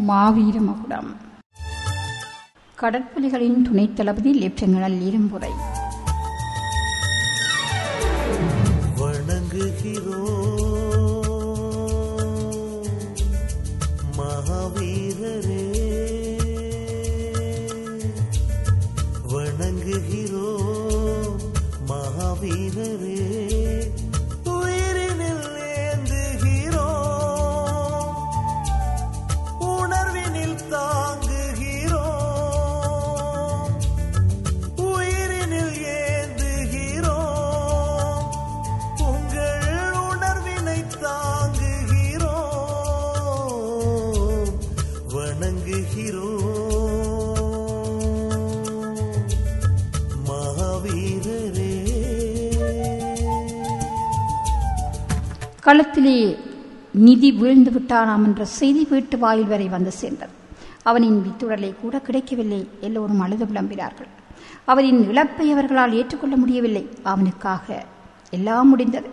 மாவீர மகுடம் கடற்புலிகளின் துணைத் தளபதி லெப்டினல் இரும்புரை வணங்குகிறோம் மகாவீரரே வணங்குகிறோம் மகாவீரரே உயிரினில் ஏந்துகிறோம் உணர்வினில் தாங்குகிறோம் உயிரினில் ஏந்துகிறோம் உங்கள் உணர்வினை தாங்குகிறோம் வணங்குகிறோம் மகாவீரரே களத்திலே நிதி வீழ்ந்து விட்டானாம் என்ற செய்தி வீட்டு வாயில் வரை வந்து சேர்ந்தது அவனின் வித்துடலை கூட கிடைக்கவில்லை எல்லோரும் அழுது புலம்பினார்கள் அவனின் இழப்பை அவர்களால் ஏற்றுக்கொள்ள முடியவில்லை அவனுக்காக எல்லாம் முடிந்தது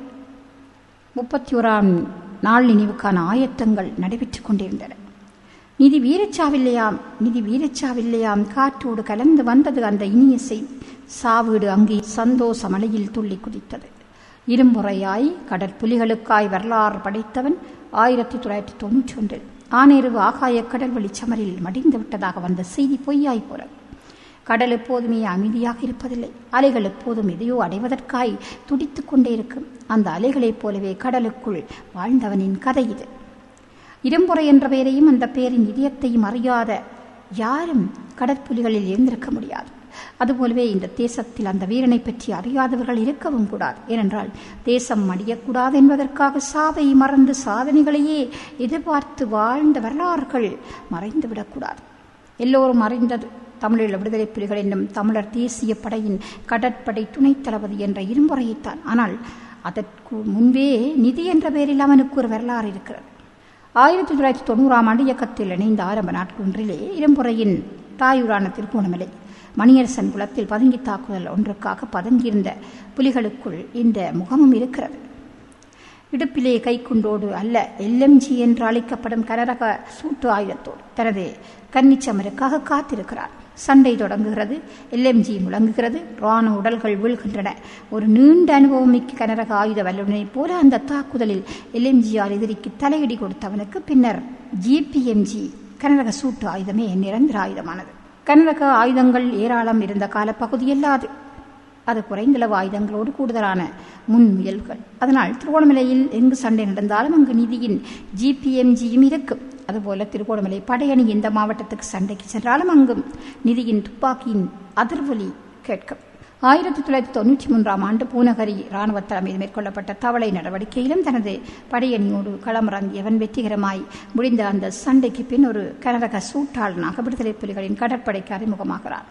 முப்பத்தி ஓராம் நாள் நினைவுக்கான ஆயத்தங்கள் நடைபெற்றுக் கொண்டிருந்தன நிதி வீரச்சாவில்லையாம் நிதி வீரச்சாவில்லையாம் காற்றோடு கலந்து வந்தது அந்த இனிய செய் சாவீடு அங்கே சந்தோஷ மலையில் துள்ளி குதித்தது இரும்புறையாய் கடற்புலிகளுக்காய் வரலாறு படைத்தவன் ஆயிரத்தி தொள்ளாயிரத்தி தொன்னூற்றி ஒன்றில் ஆனேருவு ஆகாய கடல்வழி சமரில் மடிந்து விட்டதாக வந்த செய்தி பொய்யாய் போறது கடல் எப்போதுமே அமைதியாக இருப்பதில்லை அலைகள் எப்போதும் எதையோ அடைவதற்காய் துடித்துக் கொண்டே இருக்கும் அந்த அலைகளைப் போலவே கடலுக்குள் வாழ்ந்தவனின் கதை இது இரும்புரை என்ற பெயரையும் அந்த பெயரின் இதயத்தையும் அறியாத யாரும் கடற்புலிகளில் இருந்திருக்க முடியாது அதுபோலவே இந்த தேசத்தில் அந்த வீரனை பற்றி அறியாதவர்கள் இருக்கவும் கூடாது ஏனென்றால் தேசம் மடியக்கூடாது என்பதற்காக சாவை மறந்து சாதனைகளையே எதிர்பார்த்து வாழ்ந்த வரலாறுகள் மறைந்துவிடக்கூடாது எல்லோரும் அறிந்தது தமிழீழ விடுதலை புலிகள் என்னும் தமிழர் தேசிய படையின் கடற்படை துணைத் தளபதி என்ற இரும்புறையைத்தான் ஆனால் அதற்கு முன்பே நிதி என்ற பெயரில் அவனுக்கு ஒரு வரலாறு இருக்கிறது ஆயிரத்தி தொள்ளாயிரத்தி தொண்ணூறாம் ஆண்டு இயக்கத்தில் இணைந்த ஆரம்ப நாட்கொன்றிலே இரும்புறையின் தாயூரான திருகோணமலை மணியரசன் குளத்தில் பதுங்கி தாக்குதல் ஒன்றுக்காக பதுங்கியிருந்த புலிகளுக்குள் இந்த முகமும் இருக்கிறது இடுப்பிலே கைக்குண்டோடு அல்ல எல்எம்ஜி என்று அழைக்கப்படும் கனரக சூட்டு ஆயுதத்தோடு தனது கன்னிச்சமருக்காக காத்திருக்கிறார் சண்டை தொடங்குகிறது எல்எம்ஜி முழங்குகிறது ராணுவ உடல்கள் வீழ்கின்றன ஒரு நீண்ட அனுபவமிக்க கனரக ஆயுத வல்லுநனைப் போல அந்த தாக்குதலில் எல்எம்ஜியால் எதிரிக்கு தலையடி கொடுத்தவனுக்கு பின்னர் ஜிபிஎம்ஜி கனரக சூட்டு ஆயுதமே நிரந்தர ஆயுதமானது கனரக ஆயுதங்கள் ஏராளம் இருந்த காலப்பகுதியல்லாது அது குறைந்தளவு ஆயுதங்களோடு கூடுதலான முன் முயல்கள் அதனால் திருவோணமலையில் எங்கு சண்டை நடந்தாலும் அங்கு நிதியின் ஜிபிஎம்ஜியும் இருக்கும் அதுபோல திருகோணமலை படையணி எந்த மாவட்டத்துக்கு சண்டைக்கு சென்றாலும் அங்கும் நிதியின் துப்பாக்கியின் அதிர்வொலி கேட்கும் ஆயிரத்தி தொள்ளாயிரத்தி தொண்ணூற்றி மூன்றாம் ஆண்டு பூநகரி இராணுவ தலைமையில் மேற்கொள்ளப்பட்ட தவளை நடவடிக்கையிலும் தனது படையணியோடு களமிறங்கியவன் வெற்றிகரமாய் முடிந்த அந்த சண்டைக்கு பின் ஒரு கனரக சூட்டாளனாக விடுதலை புலிகளின் கடற்படைக்கு அறிமுகமாகிறார்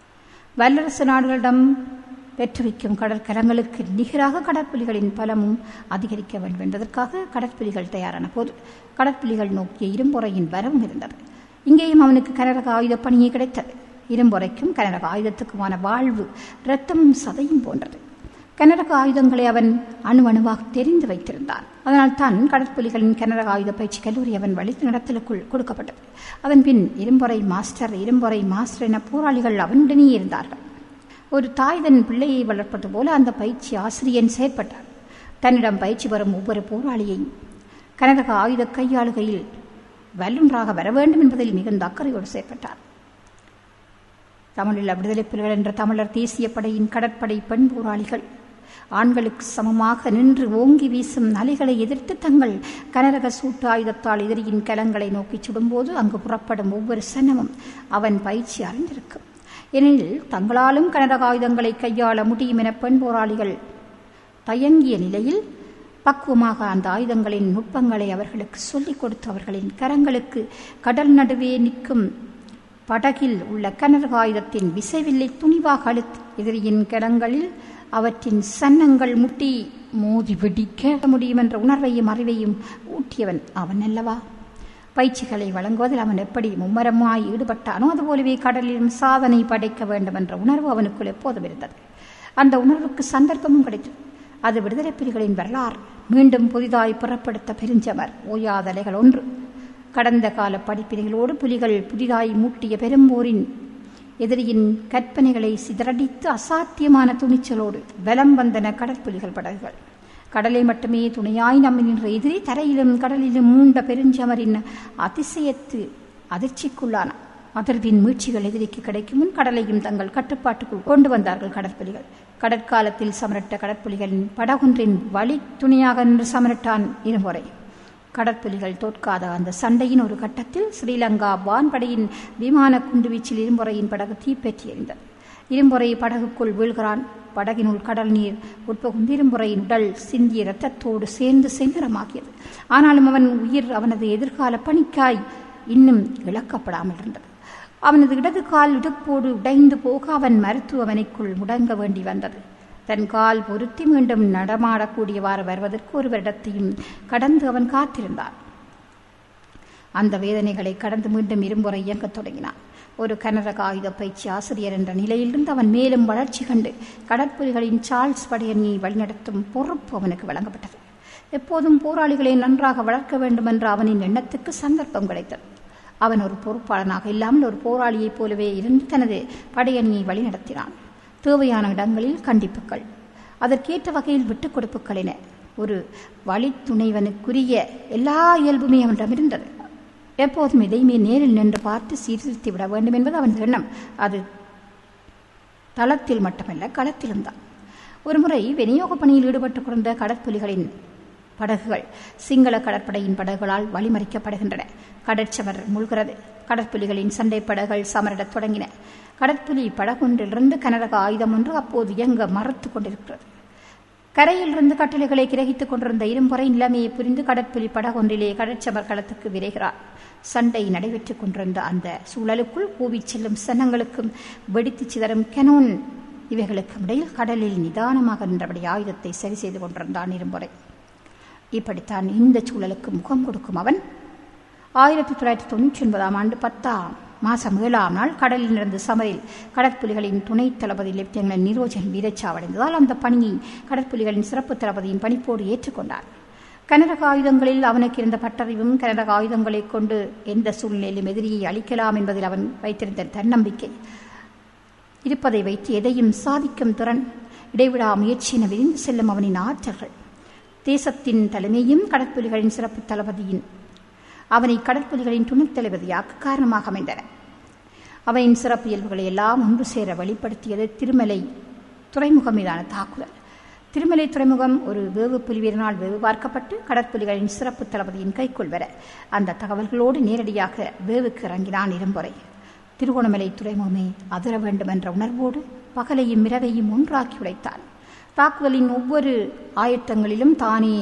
வல்லரசு நாடுகளிடம் பெற்றுவிக்கும் கடற்கலங்களுக்கு நிகராக கடற்புலிகளின் பலமும் அதிகரிக்க வேண்டும் என்பதற்காக கடற்புலிகள் தயாரான போது கடற்புலிகள் நோக்கிய இரும்புறையின் வரவும் இருந்தது இங்கேயும் அவனுக்கு கனரக ஆயுத பணியே கிடைத்தது இரும்புறைக்கும் கனரக ஆயுதத்துக்குமான வாழ்வு இரத்தமும் சதையும் போன்றது கனரக ஆயுதங்களை அவன் அணு அணுவாக தெரிந்து வைத்திருந்தான் அதனால் தான் கடற்புலிகளின் கனரக ஆயுத பயிற்சி கல்லூரி அவன் வழித்து நடத்தலுக்குள் கொடுக்கப்பட்டது அதன் பின் இரும்புறை மாஸ்டர் இரும்புறை மாஸ்டர் என போராளிகள் அவனுடனே இருந்தார்கள் ஒரு தாய் தன் பிள்ளையை வளர்ப்பது போல அந்த பயிற்சி ஆசிரியன் செயற்பட்டார் தன்னிடம் பயிற்சி பெறும் ஒவ்வொரு போராளியையும் கனரக ஆயுத கையாளுகையில் வல்லுநராக வர வேண்டும் என்பதில் மிகுந்த அக்கறையோடு செயற்பட்டார் தமிழில் விடுதலை புலிகள் என்ற தமிழர் தேசிய படையின் கடற்படை பெண் போராளிகள் ஆண்களுக்கு சமமாக நின்று ஓங்கி வீசும் அலைகளை எதிர்த்து தங்கள் கனரக சூட்டு ஆயுதத்தால் எதிரியின் கலங்களை நோக்கி சுடும்போது அங்கு புறப்படும் ஒவ்வொரு சனமும் அவன் பயிற்சி அறிந்திருக்கும் ஏனெனில் தங்களாலும் கனரக ஆயுதங்களை கையாள முடியும் என பெண் போராளிகள் தயங்கிய நிலையில் பக்குவமாக அந்த ஆயுதங்களின் நுட்பங்களை அவர்களுக்கு சொல்லிக் கொடுத்து அவர்களின் கரங்களுக்கு கடல் நடுவே நிற்கும் படகில் உள்ள கனரக ஆயுதத்தின் விசைவில்லை துணிவாக அழுத்தி எதிரியின் கரங்களில் அவற்றின் சன்னங்கள் முட்டி மோதி வெடிக்க முடியும் என்ற உணர்வையும் அறிவையும் ஊட்டியவன் அவன் அல்லவா பயிற்சிகளை வழங்குவதில் அவன் எப்படி மும்மரமாய் ஈடுபட்டானோ அதுபோலவே கடலிலும் சாதனை படைக்க வேண்டும் என்ற உணர்வு அவனுக்குள் எப்போதும் இருந்தது அந்த உணர்வுக்கு சந்தர்ப்பமும் கிடைத்தது அது விடுதலை புலிகளின் வரலாறு மீண்டும் புதிதாய் புறப்படுத்த பெருஞ்சவர் ஓயாத அலைகள் ஒன்று கடந்த கால படிப்பினைகளோடு புலிகள் புதிதாய் மூட்டிய பெரும்போரின் எதிரியின் கற்பனைகளை சிதறடித்து அசாத்தியமான துணிச்சலோடு பலம் வந்தன கடற்புலிகள் படகுகள் கடலை மட்டுமே துணையாய் நம்பி நின்ற எதிரி தரையிலும் கடலிலும் மூண்ட பெருஞ்சமரின் அதிசயத்து அதிர்ச்சிக்குள்ளான அதிர்வின் மீட்சிகள் எதிரிக்கு கிடைக்கும் முன் கடலையும் தங்கள் கட்டுப்பாட்டுக்குள் கொண்டு வந்தார்கள் கடற்புலிகள் கடற்காலத்தில் சமரட்ட கடற்புலிகளின் படகொன்றின் வழி துணையாக நின்று சமரட்டான் இருமுறை கடற்புலிகள் தோற்காத அந்த சண்டையின் ஒரு கட்டத்தில் ஸ்ரீலங்கா வான்படையின் விமான குண்டுவீச்சில் இரும்புறையின் படகு தீப்பற்றி எறிந்தது இரும்புறை படகுக்குள் வீழ்கிறான் படகினுள் கடல் நீர் உட்பகுந்து இரும்புறையின் உடல் சிந்திய இரத்தத்தோடு சேர்ந்து செங்கரமாகியது ஆனாலும் அவன் உயிர் அவனது எதிர்கால பணிக்காய் இன்னும் இழக்கப்படாமல் இருந்தது அவனது இடது கால் இடுப்போடு உடைந்து போக அவன் மருத்துவமனைக்குள் முடங்க வேண்டி வந்தது தன் கால் பொருத்தி மீண்டும் நடமாடக்கூடியவாறு வருவதற்கு ஒரு வருடத்தையும் கடந்து அவன் காத்திருந்தான் அந்த வேதனைகளை கடந்து மீண்டும் இரும்புறை இயங்கத் தொடங்கினான் ஒரு கனரக ஆயுத பயிற்சி ஆசிரியர் என்ற நிலையிலிருந்து அவன் மேலும் வளர்ச்சி கண்டு கடற்புலிகளின் சார்ல்ஸ் படையணியை வழிநடத்தும் பொறுப்பு அவனுக்கு வழங்கப்பட்டது எப்போதும் போராளிகளை நன்றாக வளர்க்க வேண்டும் என்ற அவனின் எண்ணத்துக்கு சந்தர்ப்பம் கிடைத்தது அவன் ஒரு பொறுப்பாளனாக இல்லாமல் ஒரு போராளியைப் போலவே இருந்து தனது படையணியை வழிநடத்தினான் தேவையான இடங்களில் கண்டிப்புகள் அதற்கேற்ற வகையில் விட்டுக் கொடுப்புகள் என ஒரு வழித்துணைவனுக்குரிய எல்லா இயல்புமே அவனிடம் இருந்தது எப்போதும் எதையுமே நேரில் நின்று பார்த்து சீர்திருத்தி விட வேண்டும் என்பது அவன் எண்ணம் அது தளத்தில் மட்டுமல்ல களத்திலும் தான் ஒருமுறை விநியோக பணியில் ஈடுபட்டுக் கொண்ட கடற்புலிகளின் படகுகள் சிங்கள கடற்படையின் படகுகளால் வழிமறிக்கப்படுகின்றன கடற்சமர் மூழ்கிறது கடற்புலிகளின் சண்டை படகுகள் சமரிடத் தொடங்கின கடற்புலி படகொன்றிலிருந்து கனரக ஆயுதம் ஒன்று அப்போது இயங்க மறுத்து கொண்டிருக்கிறது கரையிலிருந்து கட்டளைகளை கிரகித்துக் கொண்டிருந்த இரும்புறை நிலைமையை புரிந்து கடற்புலி படகொன்றிலே கடற்சமர் களத்துக்கு விரைகிறார் சண்டை நடைபெற்றுக் கொண்டிருந்த அந்த சூழலுக்குள் கூவிச் செல்லும் சனங்களுக்கும் வெடித்துச் சிதறும் கெனோன் இவைகளுக்கும் இடையில் கடலில் நிதானமாக நின்றபடி ஆயுதத்தை சரி செய்து கொண்டிருந்தான் இரும்புறை இப்படித்தான் இந்த சூழலுக்கு முகம் கொடுக்கும் அவன் ஆயிரத்தி தொள்ளாயிரத்தி தொண்ணூற்றி ஒன்பதாம் ஆண்டு பத்தாம் மாசம் ஏழாம் நாள் கடலில் இருந்து சமரில் கடற்புலிகளின் துணை தளபதி லெப்டினன்ட் நிரோஜன் வீரச்சாவடைந்ததால் அந்த பணியை கடற்புலிகளின் சிறப்பு தளபதியின் பணிப்போடு ஏற்றுக்கொண்டார் கனரக ஆயுதங்களில் அவனுக்கு இருந்த பட்டறிவும் கனரக ஆயுதங்களைக் கொண்டு எந்த சூழ்நிலையிலும் எதிரியை அளிக்கலாம் என்பதில் அவன் வைத்திருந்த தன்னம்பிக்கை இருப்பதை வைத்து எதையும் சாதிக்கும் திறன் இடைவிடா முயற்சியின விரிந்து செல்லும் அவனின் ஆற்றல்கள் தேசத்தின் தலைமையும் கடற்புலிகளின் சிறப்பு தளபதியின் அவனை கடற்புலிகளின் துணைத் தளபதியாக்க காரணமாக அமைந்தன அவனின் சிறப்பு இயல்புகளை எல்லாம் ஒன்று சேர வெளிப்படுத்தியது திருமலை துறைமுகம் மீதான தாக்குதல் திருமலை துறைமுகம் ஒரு வேவு புலிவீரனால் வேவு பார்க்கப்பட்டு கடற்புலிகளின் சிறப்பு தளபதியின் கைக்குள் வர அந்த தகவல்களோடு நேரடியாக வேவுக்கு இறங்கினான் இரும்புறை திருகோணமலை துறைமுகமே அதிர வேண்டும் என்ற உணர்வோடு பகலையும் இரவையும் ஒன்றாக்கி உடைத்தான் தாக்குதலின் ஒவ்வொரு ஆயத்தங்களிலும் தானே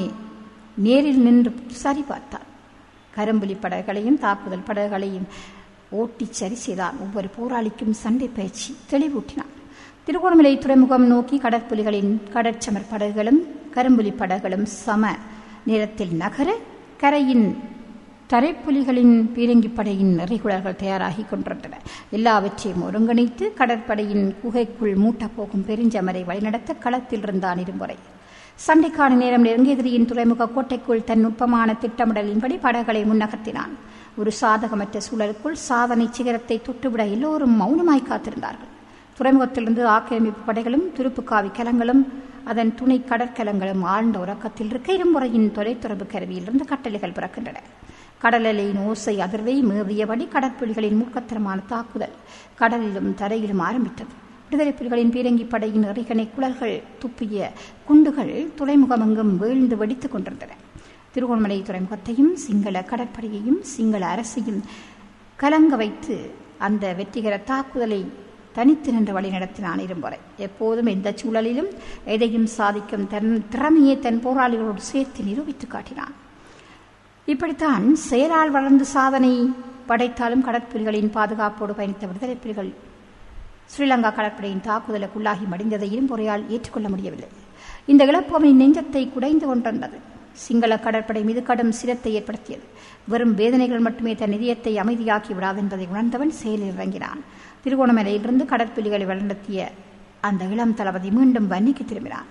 நேரில் நின்று சரிபார்த்தான் கரும்புலி படகுகளையும் தாக்குதல் படகுகளையும் ஓட்டி சரி செய்தான் ஒவ்வொரு போராளிக்கும் சண்டை பயிற்சி தெளிவூட்டினான் திருகோணமலை துறைமுகம் நோக்கி கடற்புலிகளின் கடற்சமர் படகுகளும் கரும்புலி படகுகளும் சம நேரத்தில் நகர கரையின் தரைப்புலிகளின் பீரங்கி படையின் நிறைகுழல்கள் தயாராகி கொண்டிருந்தன எல்லாவற்றையும் ஒருங்கிணைத்து கடற்படையின் குகைக்குள் மூட்டப் போகும் பெருஞ்சமரை வழிநடத்த களத்தில் இருந்தான் இருமுறை சண்டைக்கான நேரம் நெருங்கியதிரியின் துறைமுக கோட்டைக்குள் தன் நுட்பமான திட்டமிடலின்படி படகளை முன்னகர்த்தினான் ஒரு சாதகமற்ற சூழலுக்குள் சாதனை சிகரத்தை தொட்டுவிட எல்லோரும் மௌனமாய் காத்திருந்தார்கள் துறைமுகத்திலிருந்து ஆக்கிரமிப்பு படைகளும் துருப்புக்காவி கலங்களும் அதன் துணை கடற்கலங்களும் ஆழ்ந்த உறக்கத்தில் இருக்க இருமுறையின் தொலைத்தொடர்பு கருவியிலிருந்து கட்டளைகள் பிறக்கின்றன கடலலையின் ஓசை அதிர்வை மேவியபடி கடற்புலிகளின் மூர்க்கத்தரமான தாக்குதல் கடலிலும் தரையிலும் ஆரம்பித்தது விடுதலை புலிகளின் பீரங்கி படையின் எறிகணை குழல்கள் துப்பிய குண்டுகள் துறைமுகமெங்கும் வீழ்ந்து வெடித்துக் கொண்டிருந்தன திருகோணமலை துறைமுகத்தையும் சிங்கள கடற்படையையும் சிங்கள அரசையும் கலங்க வைத்து அந்த வெற்றிகர தாக்குதலை தனித்து நின்று வழி நடத்தினான் இரும்பறை எப்போதும் எந்த சூழலிலும் எதையும் சாதிக்கும் தன் திறமையை தன் போராளிகளோடு சேர்த்து நிரூபித்து காட்டினான் இப்படித்தான் செயலால் வளர்ந்து சாதனை படைத்தாலும் கடற்புலிகளின் பாதுகாப்போடு பயணித்த விடுதலை புலிகள் ஸ்ரீலங்கா கடற்படையின் தாக்குதலுக்குள்ளாகி மடிந்ததை இரும்புறையால் ஏற்றுக்கொள்ள முடியவில்லை இந்த இழப்பு அவனின் நெஞ்சத்தை குடைந்து கொண்டிருந்தது சிங்கள கடற்படை மீது கடும் சிரத்தை ஏற்படுத்தியது வெறும் வேதனைகள் மட்டுமே தன் இதயத்தை அமைதியாக்கி விடாது என்பதை உணர்ந்தவன் செயலில் இறங்கினான் திருகோணமலையிலிருந்து கடற்புலிகளை வழிநடத்திய அந்த இளம் தளபதி மீண்டும் வன்னிக்கு திரும்பினான்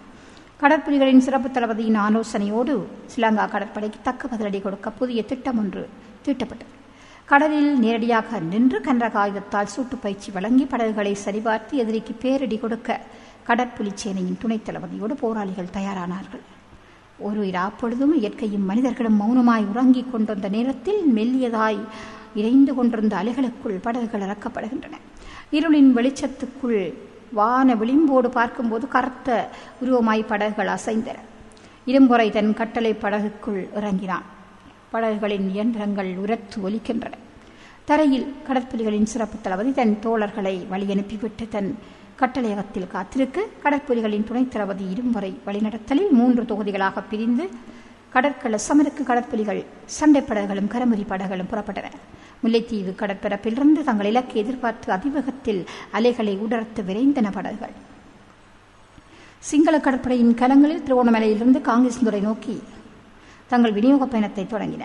கடற்புலிகளின் சிறப்பு தளபதியின் ஆலோசனையோடு ஸ்ரீலங்கா கடற்படைக்கு தக்க பதிலடி கொடுக்க புதிய திட்டம் ஒன்று தீட்டப்பட்டது கடலில் நேரடியாக நின்று கன்ற காகிதத்தால் சூட்டு பயிற்சி வழங்கி படகுகளை சரிபார்த்து எதிரிக்கு பேரிடி கொடுக்க கடற்புலி சேனையின் துணைத் தளபதியோடு போராளிகள் தயாரானார்கள் ஒரு இராப்பொழுதும் இயற்கையும் மனிதர்களும் மௌனமாய் உறங்கிக் கொண்டிருந்த நேரத்தில் மெல்லியதாய் இறைந்து கொண்டிருந்த அலைகளுக்குள் படகுகள் இறக்கப்படுகின்றன இருளின் வெளிச்சத்துக்குள் வான விளிம்போடு பார்க்கும்போது கருத்த உருவமாய் படகுகள் அசைந்தன இரும்புரை தன் கட்டளை படகுக்குள் இறங்கினான் படகுகளின் இயந்திரங்கள் உரத்து ஒலிக்கின்றன தரையில் கடற்புலிகளின் சிறப்பு தளபதி தன் தோழர்களை வழி அனுப்பிவிட்டு தன் கட்டளையகத்தில் காத்திருக்க கடற்புலிகளின் துணைத் தளபதி இரும்புரை வழிநடத்தலில் மூன்று தொகுதிகளாக பிரிந்து கடற்கள சமருக்கு கடற்புலிகள் சண்டை படகுகளும் கரமுறி படகுகளும் புறப்பட்டன முல்லைத்தீவு கடற்பரப்பிலிருந்து தங்கள் இலக்கை எதிர்பார்த்து அதிவேகத்தில் அலைகளை உடர்த்து விரைந்தன படகுகள் சிங்கள கடற்படையின் கலங்களில் திருவோணமலையிலிருந்து காங்கிரஸ் துறை நோக்கி தங்கள் விநியோக பயணத்தை தொடங்கின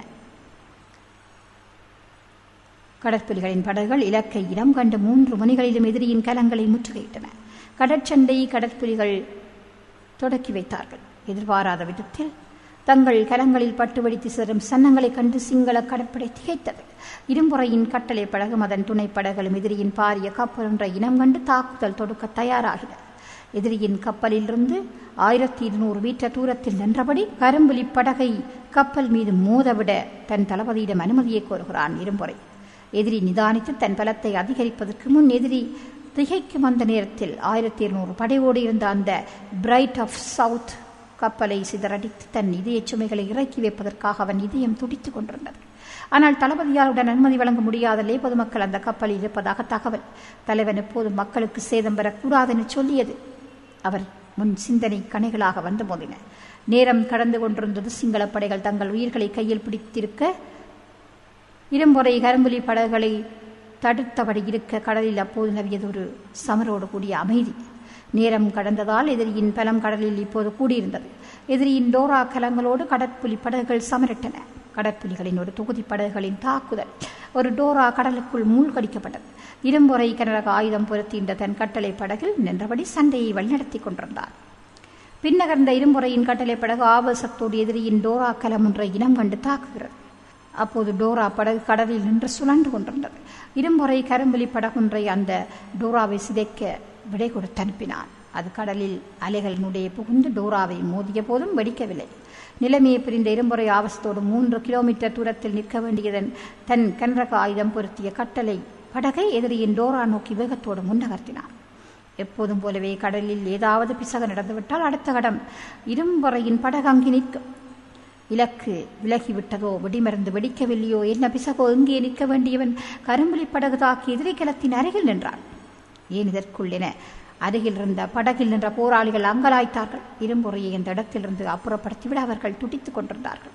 கடற்புலிகளின் படகுகள் இலக்கை இடம் கண்டு மூன்று மணிகளிலும் எதிரியின் கலங்களை முற்றுகையிட்டன கடற்சண்டை கடற்புலிகள் தொடக்கி வைத்தார்கள் எதிர்பாராத விதத்தில் தங்கள் கலங்களில் பட்டு வெடித்து செல்லும் சன்னங்களைக் கண்டு சிங்கள கடற்படை திகைத்தது இரும்புறையின் கட்டளை படகும் அதன் துணை படகளும் எதிரியின் பாரிய கப்பல் என்ற இனம் கண்டு தாக்குதல் தொடுக்க தயாராகின எதிரியின் கப்பலிலிருந்து ஆயிரத்தி இருநூறு மீட்டர் தூரத்தில் நின்றபடி கரும்புலி படகை கப்பல் மீது மோதவிட தன் தளபதியிடம் அனுமதியை கோருகிறான் இரும்புறை எதிரி நிதானித்து தன் பலத்தை அதிகரிப்பதற்கு முன் எதிரி திகைக்கும் அந்த நேரத்தில் ஆயிரத்தி இருநூறு படையோடு இருந்த அந்த பிரைட் ஆஃப் சவுத் கப்பலை சிதறடித்து தன் இதய சுமைகளை இறக்கி வைப்பதற்காக அவன் இதயம் துடித்துக் கொண்டிருந்தது ஆனால் தளபதியாருடன் அனுமதி வழங்க முடியாதலே பொதுமக்கள் அந்த கப்பலில் இருப்பதாக தகவல் தலைவன் எப்போதும் மக்களுக்கு சேதம் பெறக்கூடாதென சொல்லியது அவர் முன் சிந்தனை கணைகளாக வந்து மோதின நேரம் கடந்து கொண்டிருந்தது சிங்கள படைகள் தங்கள் உயிர்களை கையில் பிடித்திருக்க இரும்புறை கரும்புலி படகுகளை தடுத்தபடி இருக்க கடலில் அப்போது நிலவியது ஒரு சமரோடு கூடிய அமைதி நேரம் கடந்ததால் எதிரியின் பலம் கடலில் இப்போது கூடியிருந்தது எதிரியின் டோரா கலங்களோடு கடற்புலி படகுகள் சமரிட்டன கடற்புலிகளின் ஒரு தொகுதி படகுகளின் தாக்குதல் ஒரு டோரா கடலுக்குள் மூழ்கடிக்கப்பட்டது இரும்புறை கனரக ஆயுதம் பொருத்தின்ற தன் கட்டளை படகில் நின்றபடி சண்டையை வழிநடத்தி கொண்டிருந்தார் பின்னகர்ந்த இரும்புறையின் கட்டளை படகு ஆபாசத்தோடு எதிரியின் டோரா கலம் என்ற இனம் கண்டு தாக்குகிறது அப்போது டோரா படகு கடலில் நின்று சுழன்று கொண்டிருந்தது இரும்புறை கரும்புலி படகுன்றை அந்த டோராவை சிதைக்க விடை கொடுத்து அனுப்பினான் அது கடலில் அலைகளினுடைய புகுந்து டோராவை மோதிய போதும் வெடிக்கவில்லை நிலைமையை பிரிந்த இரும்புறை ஆவசத்தோடு மூன்று கிலோமீட்டர் தூரத்தில் நிற்க வேண்டியதன் தன் கன்றக ஆயுதம் பொருத்திய கட்டளை படகை எதிரியின் டோரா நோக்கி வேகத்தோடு முன்னகர்த்தினான் எப்போதும் போலவே கடலில் ஏதாவது பிசக நடந்துவிட்டால் அடுத்த கடம் இரும்புறையின் படகு அங்கே நிற்கும் இலக்கு விலகிவிட்டதோ வெடிமருந்து வெடிக்கவில்லையோ என்ன பிசகோ எங்கே நிற்க வேண்டியவன் கரும்புலி படகு தாக்கி எதிரிக்கலத்தின் அருகில் நின்றான் ஏன் இதற்குள் என அருகில் இருந்த படகில் நின்ற போராளிகள் அங்கலாய்த்தார்கள் இரும்புறையை இந்த இடத்திலிருந்து அப்புறப்படுத்திவிட அவர்கள் துடித்துக் கொண்டிருந்தார்கள்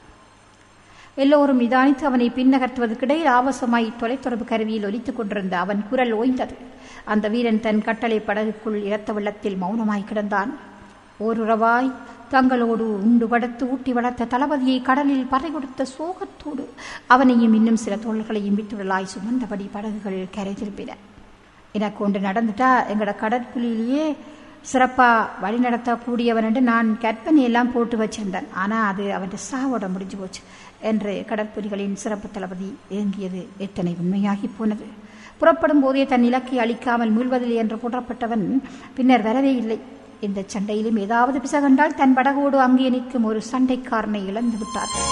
எல்லோரும் நிதானித்து அவனை பின்னகர்த்துவதற்கிடையில் ஆவசமாய் தொலைத்தொடர்பு கருவியில் ஒலித்துக் கொண்டிருந்த அவன் குரல் ஓய்ந்தது அந்த வீரன் தன் கட்டளை படகுக்குள் இரத்த வெள்ளத்தில் மௌனமாய் கிடந்தான் ஓருறவாய் தங்களோடு உண்டு படுத்து ஊட்டி வளர்த்த தளபதியை கடலில் பறை கொடுத்த சோகத்தோடு அவனையும் இன்னும் சில தோள்களையும் விட்டுடலாய் சுமந்தபடி படகுகள் கரை திரும்பின எனக்கு ஒன்று நடந்துட்டா எங்களோட கடற்குழியிலேயே சிறப்பாக வழி நடத்தக்கூடியவன் என்று நான் கற்பனை எல்லாம் போட்டு வச்சிருந்தேன் ஆனால் அது அவன் சாவோட முடிஞ்சு போச்சு என்று கடற்புலிகளின் சிறப்பு தளபதி ஏங்கியது எத்தனை உண்மையாகி போனது புறப்படும் போதே தன் இலக்கை அளிக்காமல் மீள்வதில்லை என்று கூறப்பட்டவன் பின்னர் வரவே இல்லை இந்த சண்டையிலும் ஏதாவது பிசகண்டால் தன் படகோடு அங்கே நிற்கும் ஒரு சண்டைக்காரனை இழந்து விட்டார்கள்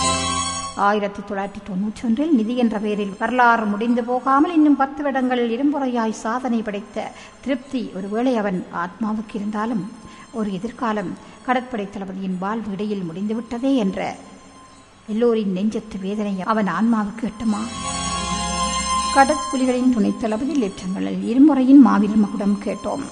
ஆயிரத்தி தொள்ளாயிரத்தி தொன்னூற்றி ஒன்றில் நிதி என்ற பெயரில் வரலாறு முடிந்து போகாமல் இன்னும் பத்து வருடங்களில் இரும்புறையாய் சாதனை படைத்த திருப்தி ஒருவேளை அவன் ஆத்மாவுக்கு இருந்தாலும் ஒரு எதிர்காலம் கடற்படை தளபதியின் வாழ்வு இடையில் முடிந்துவிட்டதே என்ற எல்லோரின் நெஞ்சத்து வேதனை அவன் ஆன்மாவுக்கு எட்டுமா கடற்புலிகளின் துணைத் தளபதி லெப்டினல் இருமுறையின் மாவீரர் மகுடம் கேட்டோம்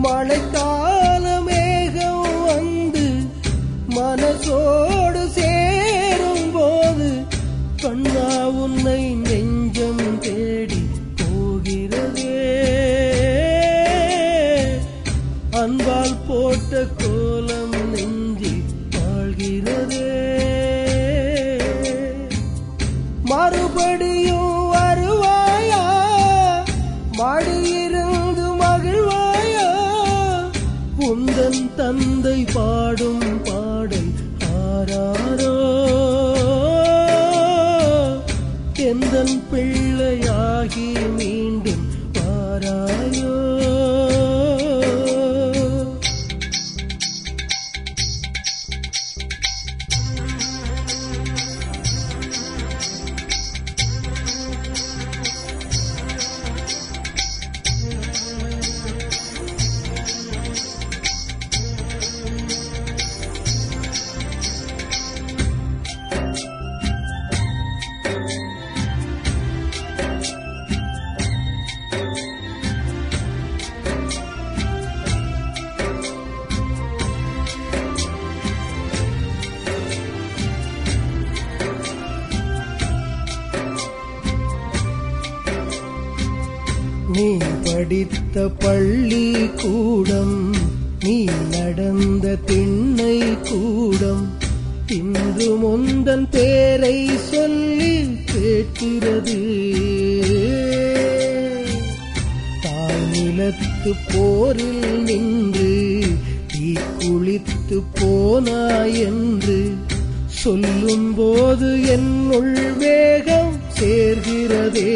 மழைக்கால மேகம் வந்து மனசோடு சேரும் போது கண்ணா உன்னை நெஞ்சம் தேடி போகிறதே அன்பால் போட்ட கோலம் நெஞ்சி வாழ்கிறதே மறுபடியும் வருவாயா மடியிருந்து மகிழ்வாயா உந்தன் தந்தை பாடும் பாடல் ஆராரோ எந்தன் பிள்ளையாகி மீண்டும் வாராயோ நீ படித்த பள்ளி கூடம் நீ நடந்த திண்ணை கூடம் இன்று முந்தன் பேரை சொல்லி கேட்கிறது தாய் நிலத்து போரில் நின்று தீ குளித்து போனாய் என்று சொல்லும்போது என்னுள் வேகம் சேர்கிறதே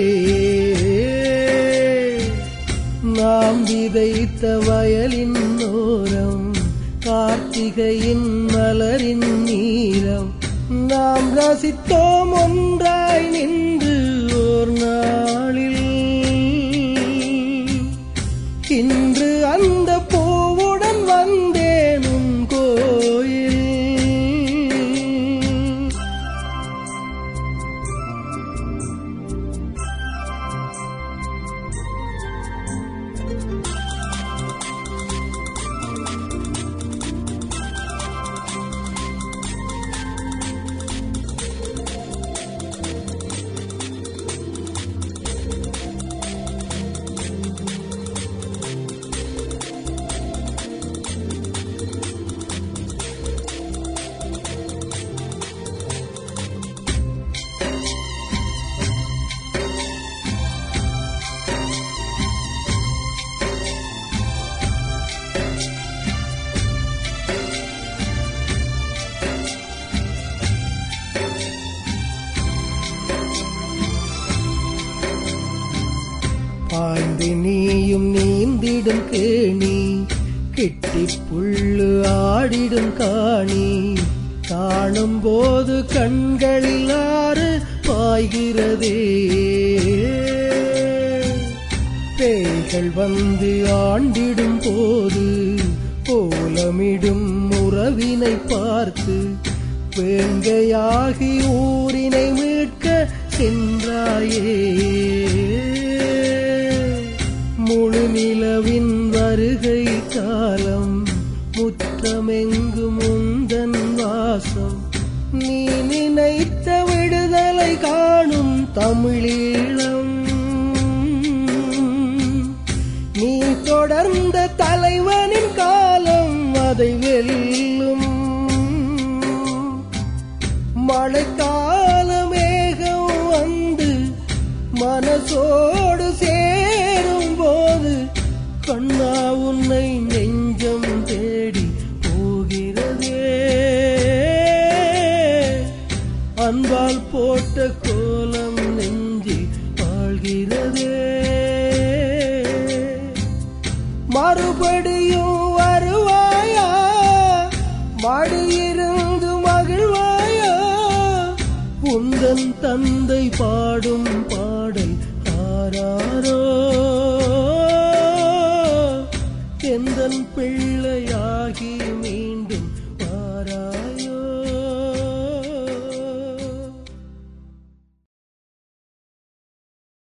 நாம் விதைத்த வயலின் ஓரம் கார்த்திகையின் மலரின் நீரம் நாம் ரசித்தோம் ஒன்றாய் நின்று ஓர் நாளில் இன்று அந்த பூவுடன் வந்தேன் உன் கோயில் பாய்ந்து நீயும் நீந்திடும் கேணி கெட்டி புல்லு ஆடிடும் காணி காணும் போது கண்களில் ஆறு பாய்கிறதே பேய்கள் வந்து ஆண்டிடும் போது கோலமிடும் உறவினை பார்த்து வேங்கையாகி ஊரினை மீட்க சென்றாயே முழு நிலவின் வருகை காலம் முற்றமெங்கும் முந்தன் வாசம் நீ நினைத்த விடுதலை காணும் தமிழீழம் நீ தொடர்ந்த தலைவனின் காலம் அதை வெல்லும் மழைக்கால மேகம் வந்து மனசோடு சேரும் போது கண்ணா உன்னை நெஞ்சம் தேடி போகிறதே அன்பால் போட்ட கோலம் நெஞ்சி வாழ்கிறதே மறுபடியும் வருவாயா மடியிருந்து மகிழ்வாயா உந்தன் தந்தை பாடும் பாடல் ஆராரோ எந்தன் பிள்ளையாகி